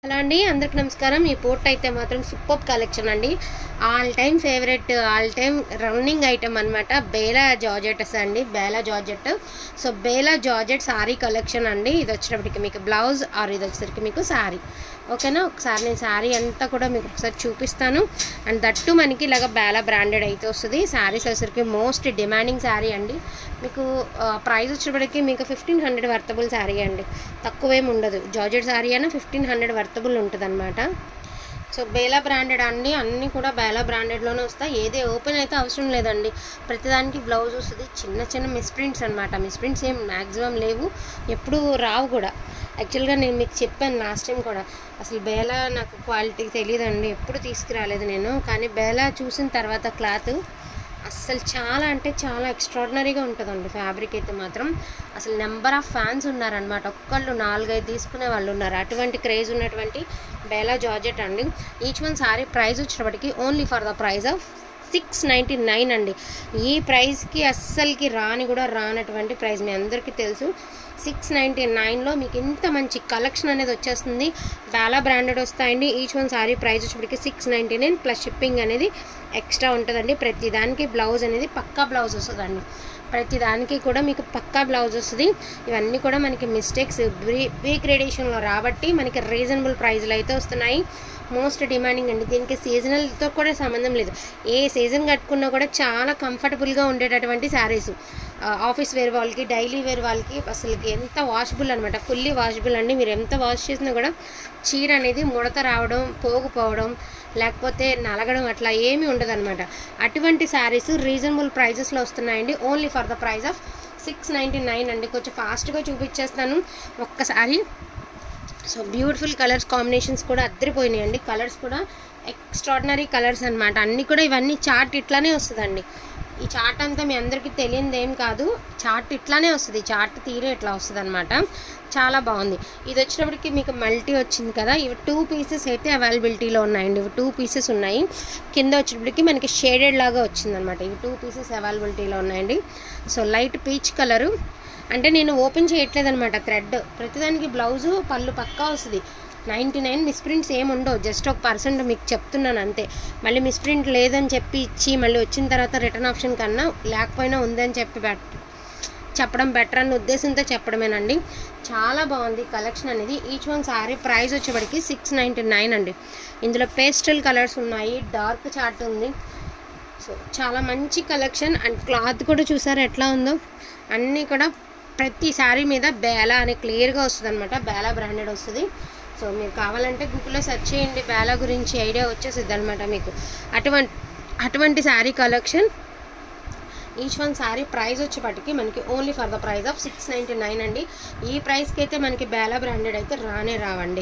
hello అండి అందరికి నమస్కారం ఈ పోర్ట్ అయితే మాత్రం సూపర్ కలెక్షన్ అండి all time favourite all time running item అనమాట బేలా జార్జెట్స్ అండి Bela georgette so Bela georgette sari collection అండి ఇది వచ్చేటప్పటికి మీకు బ్లౌజ్ ఆర్ ఇది వచ్చేసరికి మీకు సారీ ఓకేనా ఒకసారి నేను శారీ అంతా కూడా మీకు ఒకసారి చూపిస్తాను అండ్ దట్టు మనకి ఇలాగ బేలా బ్రాండెడ్ అయితే వస్తుంది శారీస్ వచ్చేసరికి మోస్ట్ డిమాండింగ్ శారీ అండి మీకు ప్రైస్ వచ్చేటప్పటికి మీకు ఫిఫ్టీన్ హండ్రెడ్ వర్తబుల్ శారీ అండి తక్కువేం ఉండదు జార్జెట్ శారీ అయినా ఫిఫ్టీన్ హండ్రెడ్ వర్తబుల్ ఉంటుంది అనమాట సో బేలా బ్రాండెడ్ అండి అన్నీ కూడా బేలా బ్రాండెడ్లోనే వస్తాయి ఏదే ఓపెన్ అయితే అవసరం లేదండి ప్రతిదానికి బ్లౌజ్ వస్తుంది చిన్న చిన్న మిస్ప్రింట్స్ అనమాట మిస్ప్రింట్స్ ఏం మ్యాక్సిమం లేవు ఎప్పుడు రావు కూడా యాక్చువల్గా నేను మీకు చెప్పాను లాస్ట్ టైం కూడా అసలు బేలా నాకు క్వాలిటీ తెలియదండి ఎప్పుడు తీసుకురాలేదు నేను కానీ బేలా చూసిన తర్వాత క్లాత్ అస్సలు చాలా అంటే చాలా ఎక్స్ట్రాడినరీగా ఉంటుందండి ఫ్యాబ్రిక్ అయితే మాత్రం అసలు నెంబర్ ఆఫ్ ఫ్యాన్స్ ఉన్నారనమాట ఒక్కళ్ళు నాలుగైదు తీసుకునే వాళ్ళు ఉన్నారు అటువంటి క్రేజ్ ఉన్నటువంటి బేలా జార్జెట్ అండి ఈచ్ వన్ సారీ ప్రైస్ వచ్చినప్పటికీ only for the price of six ninety nine అండి ఈ ప్రైస్కి అస్సలకి రాని కూడా రానటువంటి ప్రైస్ మీ అందరికీ తెలుసు సిక్స్ నైంటీ నైన్లో మీకు ఇంత మంచి కలెక్షన్ అనేది వచ్చేస్తుంది బాలా బ్రాండెడ్ వస్తాయండి ఈచ్ వన్ సారీ ప్రైస్ వచ్చేప్పటికి six ninety nine plus shipping అనేది ఎక్స్ట్రా ఉంటుందండి ప్రతి దానికి బ్లౌజ్ అనేది పక్కా బ్లౌజ్ వస్తుందండి ప్రతి దానికి కూడా మీకు పక్కా బ్లౌజ్ వస్తుంది ఇవన్నీ కూడా మనకి మిస్టేక్స్ బ్రీ ప్రీ గ్రేడేషన్లో రాబట్టి మనకి రీజనబుల్ ప్రైస్లో అయితే వస్తున్నాయి మోస్ట్ డిమాండింగ్ అండి దీనికి సీజనల్తో కూడా సంబంధం లేదు ఏ సీజన్ కట్టుకున్నా కూడా చాలా కంఫర్టబుల్గా ఉండేటటువంటి శారీస్ ఆఫీస్ వేర్ వాళ్ళకి డైలీ వేర్ వాళ్ళకి అసలుకి ఎంత వాషబుల్ అనమాట ఫుల్లీ వాషబుల్ అండి మీరు ఎంత వాష్ చేసినా కూడా చీర అనేది ముడత రావడం పోగుపోవడం లేకపోతే నలగడం అట్లా ఏమీ ఉండదన్నమాట అటువంటి శారీస్ రీజనబుల్ ప్రైజెస్లో వస్తున్నాయండి only for the price of six ninety nine అండి కొంచెం ఫాస్ట్గా చూపించేస్తాను ఒక్కసారి సో బ్యూటిఫుల్ కలర్స్ కాంబినేషన్స్ కూడా అద్దరిపోయినాయండి కలర్స్ కూడా ఎక్స్ట్రాడినరీ కలర్స్ అనమాట అన్నీ కూడా ఇవన్నీ చార్ట్ ఇట్లానే వస్తుందండి ఈ చార్ట్ అంతా మీ అందరికీ తెలియనిది ఏం కాదు చార్ట్ ఇట్లానే వస్తుంది చార్ట్ తీరే ఇట్లా వస్తుంది అనమాట చాలా బాగుంది ఇది వచ్చినప్పటికి మీకు మల్టీ వచ్చింది కదా ఇవి టూ పీసెస్ అయితే అవైలబిలిటీలో ఉన్నాయండి ఇవి టూ పీసెస్ ఉన్నాయి కింద వచ్చేటప్పటికి మనకి షేడెడ్ లాగా వచ్చిందనమాట ఇవి టూ పీసెస్ అవైలబిలిటీలో ఉన్నాయండి సో లైట్ పీచ్ కలరు అంటే నేను ఓపెన్ చేయట్లేదు అనమాట థ్రెడ్ ప్రతిదానికి బ్లౌజు పళ్ళు పక్కా వస్తుంది నైంటీ నైన్ మిస్ప్రింట్స్ ఏమి ఉండవు జస్ట్ ఒక పర్సెంట్ మీకు చెప్తున్నాను అంతే మళ్ళీ మిస్ప్రింట్ లేదని చెప్పి ఇచ్చి మళ్ళీ వచ్చిన తర్వాత రిటర్న్ ఆప్షన్ కన్నా లేకపోయినా ఉందని చెప్పి బెట్ చెప్పడం బెటర్ అన్న ఉద్దేశంతో చెప్పడమేనండి చాలా బాగుంది కలెక్షన్ అనేది ఈచ్ వన్ సారీ ప్రైస్ వచ్చేప్పటికి సిక్స్ నైంటీ నైన్ అండి ఇందులో పేస్టల్ కలర్స్ ఉన్నాయి డార్క్ చార్ట్ ఉంది సో చాలా మంచి కలెక్షన్ అండ్ క్లాత్ కూడా చూసారు ఎట్లా ఉందో అన్నీ కూడా ప్రతి శారీ మీద బేలా అని క్లియర్గా వస్తుంది అనమాట బేలా బ్రాండెడ్ వస్తుంది సో మీరు కావాలంటే గూగుల్లో సెర్చ్ చేయండి బేలా గురించి ఐడియా వచ్చేసిద్ది అనమాట మీకు అటువంటి అటువంటి sari collection each one sari price వచ్చేపటికి మనకి only for the price of six ninety nine అండి ఈ ప్రైస్కి అయితే మనకి బేలా బ్రాండెడ్ అయితే రానే రావండి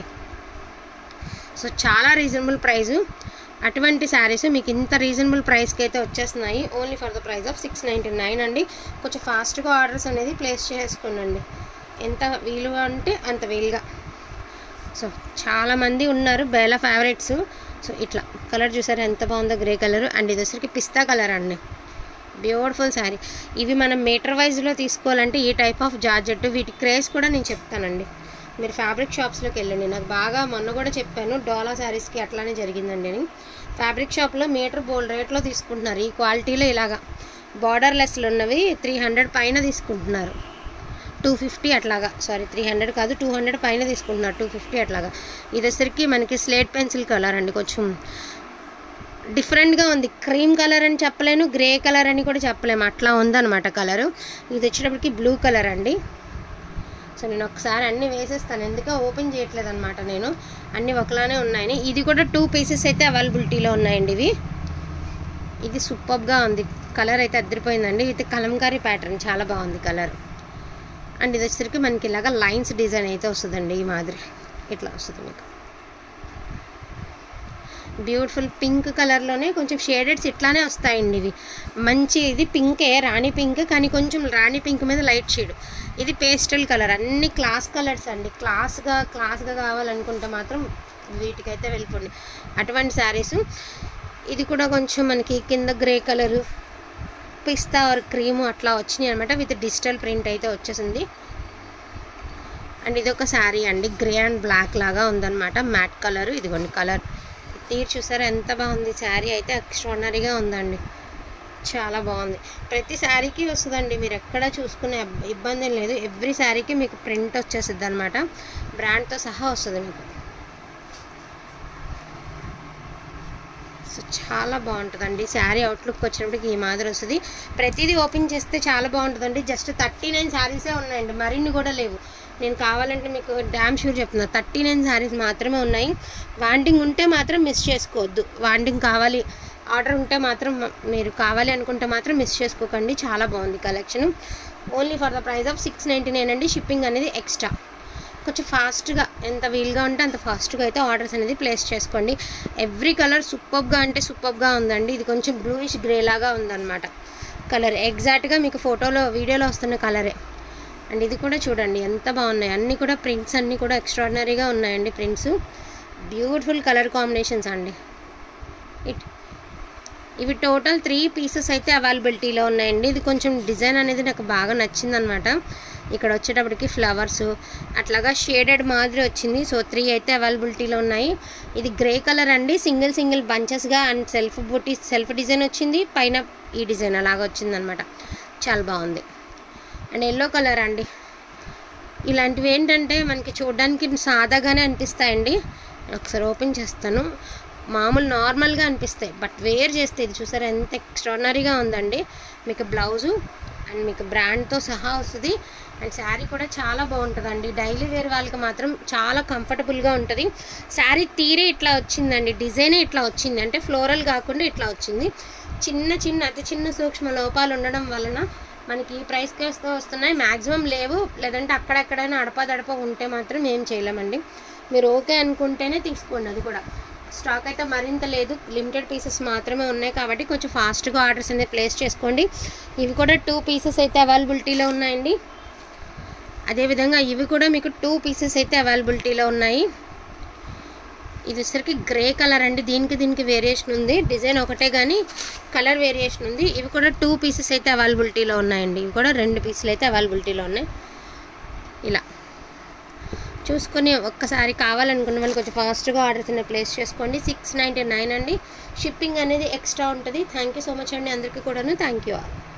సో చాలా రీజనబుల్ ప్రైజు అటువంటి శారీస్ మీకు ఇంత రీజనబుల్ ప్రైస్కి అయితే వచ్చేస్తున్నాయి only for the price of six ninety nine అండి కొంచెం ఫాస్ట్గా ఆర్డర్స్ అనేది ప్లేస్ చేసుకోండి ఎంత వీలుగా అంటే అంత వీలుగా సో చాలామంది ఉన్నారు బేలా ఫేవరెట్స్ సో ఇట్లా కలర్ చూసారు ఎంత బాగుందో గ్రే కలర్ అండ్ ఇది వచ్చరికి పిస్తా కలర్ అండి బ్యూటిఫుల్ శారీ ఇవి మనం మీటర్ వైజ్లో తీసుకోవాలంటే ఈ టైప్ ఆఫ్ జార్జెట్ వీటి క్రేజ్ కూడా నేను చెప్తానండి మీరు ఫ్యాబ్రిక్ షాప్స్లోకి వెళ్ళండి నాకు బాగా మొన్న కూడా చెప్పాను డోలా శారీస్కి అట్లానే జరిగిందండి అని ఫ్యాబ్రిక్ షాప్లో మీటర్ బోల్డ్ రేట్లో తీసుకుంటున్నారు ఈ క్వాలిటీలో ఇలాగా బార్డర్ లెస్లు ఉన్నవి త్రీ హండ్రెడ్ పైన తీసుకుంటున్నారు టూ ఫిఫ్టీ అట్లాగా సారీ త్రీ హండ్రెడ్ కాదు టూ హండ్రెడ్ పైన తీసుకుంటున్నారు టూ ఫిఫ్టీ అట్లాగా ఇది వచ్చరికి మనకి స్లేట్ పెన్సిల్ కలర్ అండి కొంచెం డిఫరెంట్గా ఉంది క్రీమ్ కలర్ అని చెప్పలేను గ్రే కలర్ అని కూడా చెప్పలేము అట్లా ఉందన్నమాట కలరు ఇది వచ్చేటప్పటికి బ్లూ కలర్ అండి సో నేను ఒకసారి అన్నీ వేసేస్తాను ఎందుకో ఓపెన్ చేయట్లేదు అనమాట నేను అన్నీ ఒకలానే ఉన్నాయని ఇది కూడా టూ పీసెస్ అయితే అవైలబిలిటీలో ఉన్నాయండి ఇవి ఇది సూపర్గా ఉంది కలర్ అయితే అద్దరిపోయిందండి ఇది కలంకారీ ప్యాటర్న్ చాలా బాగుంది కలర్ అండ్ ఇది వచ్చేసరికి మనకి ఇలాగా లైన్స్ డిజైన్ అయితే వస్తుందండి ఈ మాదిరి ఇట్లా వస్తుంది మీకు బ్యూటిఫుల్ పింక్ కలర్లోనే కొంచెం షేడెడ్స్ ఇట్లానే వస్తాయండి ఇవి మంచి ఇది పింకే రాణి పింక్ కానీ కొంచెం రాణి పింక్ మీద లైట్ షేడ్ ఇది పేస్టల్ కలర్ అన్ని క్లాస్ కలర్స్ అండి క్లాస్గా క్లాస్గా కావాలనుకుంటే మాత్రం వీటికైతే వెళ్ళిపోండి అటువంటి శారీస్ ఇది కూడా కొంచెం మనకి కింద grey colour pista or cream అట్లా వచ్చినాయి అనమాట విత్ డిజిటల్ ప్రింట్ అయితే వచ్చేసింది అండ్ ఇది ఒక శారీ అండి గ్రే అండ్ బ్లాక్ లాగా ఉందన్నమాట మ్యాట్ కలర్ ఇదిగోండి కలర్ తీరు చూసారా ఎంత బాగుంది శారీ అయితే ఎక్స్ట్రాడనరీగా ఉందండి చాలా బాగుంది ప్రతి శారీకి వస్తుందండి మీరు ఎక్కడ చూసుకునే ఇబ్- ఇబ్బంది ఏం లేదు ఎవ్రీ శారీకి మీకు ప్రింట్ వచ్చేసిద్ది అనమాట బ్రాండ్తో సహా వస్తుంది మీకు సో చాలా బాగుంటుందండి శారీ అవుట్లుక్ వచ్చినప్పటికి ఈ మాదిరి వస్తుంది ప్రతిదీ ఓపెన్ చేస్తే చాలా బాగుంటుందండి జస్ట్ థర్టీ నైన్ శారీసే ఉన్నాయండి మరిన్ని కూడా లేవు నేను కావాలంటే మీకు డ్యామ్ షూర్ చెప్తున్నా థర్టీ నైన్ శారీస్ మాత్రమే ఉన్నాయి వాంటింగ్ ఉంటే మాత్రం మిస్ చేసుకోవద్దు వాంటింగ్ కావాలి ఆర్డర్ ఉంటే మాత్రం మీరు కావాలి అనుకుంటే మాత్రం మిస్ చేసుకోకండి చాలా బాగుంది collection only for the price of six ninety nine అండి షిప్పింగ్ అనేది ఎక్స్ట్రా కొంచెం ఫాస్ట్గా ఎంత వీలుగా ఉంటే అంత ఫాస్ట్గా అయితే ఆర్డర్స్ అనేది ప్లేస్ చేసుకోండి ఎవ్రీ కలర్ సూపర్గా అంటే సూపర్గా ఉందండి ఇది కొంచెం బ్లూయిష్ గ్రే లాగా ఉందన్నమాట కలర్ ఎగ్జాక్ట్గా మీకు ఫోటోలో వీడియోలో వస్తున్న కలరే అండ్ ఇది కూడా చూడండి ఎంత బాగున్నాయి అన్నీ కూడా ప్రింట్స్ అన్నీ కూడా ఎక్స్ట్రాడినరీగా ఉన్నాయండి ప్రింట్స్ బ్యూటిఫుల్ కలర్ కాంబినేషన్స్ అండి ఇట్ ఇవి టోటల్ త్రీ పీసెస్ అయితే అవైలబిలిటీలో ఉన్నాయండి ఇది కొంచెం డిజైన్ అనేది నాకు బాగా నచ్చిందనమాట ఇక్కడ వచ్చేటప్పటికి ఫ్లవర్స్ అట్లాగా షేడెడ్ మాదిరి వచ్చింది సో త్రీ అయితే అవైలబిలిటీలో ఉన్నాయి ఇది గ్రే కలర్ అండి సింగిల్ సింగిల్ బంచెస్గా and self butti self design వచ్చింది పైన ఈ డిజైన్ అలాగ వచ్చిందనమాట చాలా బాగుంది అండ్ ఎల్లో కలర్ అండి ఇలాంటివి ఏంటంటే మనకి చూడడానికి సాదాగానే అనిపిస్తాయండి ఒకసారి ఓపెన్ చేస్తాను మామూలు నార్మల్గా అనిపిస్తాయి బట్ వేర్ చేస్తే ఇది చూసారా ఎంత ఎక్స్ట్రాడినరీగా ఉందండి మీకు బ్లౌజు అండ్ మీకు బ్రాండ్తో సహా వస్తుంది అండ్ శారీ కూడా చాలా బాగుంటుందండి డైలీ వేర్ వాళ్ళకి మాత్రం చాలా కంఫర్టబుల్గా ఉంటుంది శారీ తీరే ఇట్లా వచ్చిందండి డిజైనే ఇట్లా వచ్చింది అంటే ఫ్లోరల్ కాకుండా ఇట్లా వచ్చింది చిన్న చిన్న అతి చిన్న సూక్ష్మ లోపాలు ఉండడం వలన మనకి ఈ ప్రైస్కి వస్తూ వస్తున్నాయి మ్యాక్సిమం లేవు లేదంటే అక్కడెక్కడైనా అడపదడప ఉంటే మాత్రం ఏం చేయలేమండి మీరు ఓకే అనుకుంటేనే తీసుకోండి అది కూడా స్టాక్ అయితే మరింత లేదు లిమిటెడ్ పీసెస్ మాత్రమే ఉన్నాయి కాబట్టి కొంచెం ఫాస్ట్గా ఆర్డర్స్ అనేది ప్లేస్ చేసుకోండి ఇవి కూడా టూ పీసెస్ అయితే అవైలబిలిటీలో ఉన్నాయండి అదేవిధంగా ఇవి కూడా మీకు టూ పీసెస్ అయితే అవైలబిలిటీలో ఉన్నాయి ఇది వచ్చరికి గ్రే కలర్ అండి దీనికి దీనికి వేరియేషన్ ఉంది డిజైన్ ఒకటే కానీ కలర్ వేరియేషన్ ఉంది ఇవి కూడా టూ పీసెస్ అయితే అవైలబిలిటీలో ఉన్నాయండి ఇవి కూడా రెండు పీసులు అయితే అవైలబిలిటీలో ఉన్నాయి ఇలా చూసుకొని ఒక్కసారి కావాలనుకున్న వాళ్ళు కొంచెం ఫాస్ట్గా ఆర్డర్స్ అనేది ప్లేస్ చేసుకోండి సిక్స్ నైంటీ నైన్ అండి షిప్పింగ్ అనేది ఎక్స్ట్రా ఉంటుంది థ్యాంక్ యూ సో మచ్ అండి అందరికీ కూడాను థ్యాంక్ యూ ఆల్